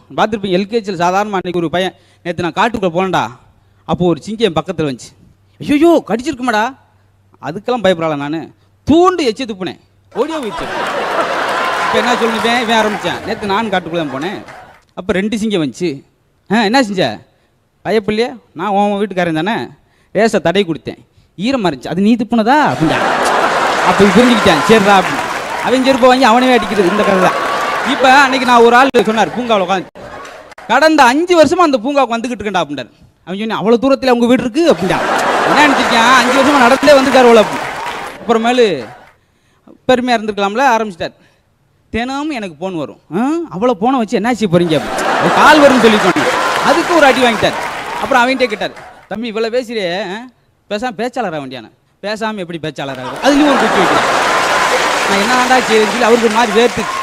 பார்த்துருப்பீங்க எல்கேஜியில் சாதாரணமாக அன்றைக்கி ஒரு பையன் நேற்று நான் காட்டுக்குள்ளே போனேன்டா அப்போ ஒரு சிங்கம் என் பக்கத்தில் வந்துச்சு ஐயோ கடிச்சிருக்குமாடா அதுக்கெல்லாம் பயப்படல நான் தூண்டு எச்சி துப்புனேன் ஓடியா போயிடுச்சு இப்போ என்ன சொல்லிட்டேன் இவன் ஆரம்பித்தேன் நேற்று நான் காட்டுக்குள்ளே தான் போனேன் அப்போ ரெண்டு சிங்கம் வந்துச்சு ஆ என்ன செஞ்ச பயப்பில்லையா நான் உன் வீட்டுக்காரன் தானே ரேசை தடை கொடுத்தேன் ஈரமாக இருந்துச்சு அது நீ துப்புனதா அப்படின்டா அப்போ புரிஞ்சுக்கிட்டேன் சரிடா அப்படின்னு அவன் செருப்பை வாங்கி அவனவே அடிக்கிறது இந்த கதை தான் இப்போ அன்னைக்கு நான் ஒரு ஆள் சொன்னார் பூங்காவில் உட்காந்து கடந்த அஞ்சு வருஷமா அந்த பூங்காவுக்கு வந்துகிட்டு இருக்கேன்டா அப்படின்றார் அவன் சொன்னேன் அவ்வளோ தூரத்தில் உங்கள் வீடு இருக்கு அப்படின்டா என்ன நினச்சிருக்கேன் அஞ்சு வருஷமா நடந்தே வந்துட்டார் அவ்வளோ அப்புறமேலு பெருமையாக இருந்திருக்கலாம்ல ஆரம்பிச்சிட்டார் தினமும் எனக்கு ஃபோன் வரும் ஆ அவ்வளோ ஃபோனை வச்சு என்ன செய்ய போறீங்க அது கால் வரும்னு சொல்லிட்டோம் அதுக்கு ஒரு அடி வாங்கிட்டார் அப்புறம் அவன்கிட்ட கேட்டார் தம்பி இவ்வளோ பேசுறியே ஆ? பேசாம பேச்சாளராக வேண்டியானே பேசாமல் எப்படி பேச்சாளராக அதுலேயும் ஒரு குச்சி வைக்கிறேன் நான் என்னடா செய்யுதுன்னு சொல்லி அவருக்கு ஒரு மாதிரி வேர்த்து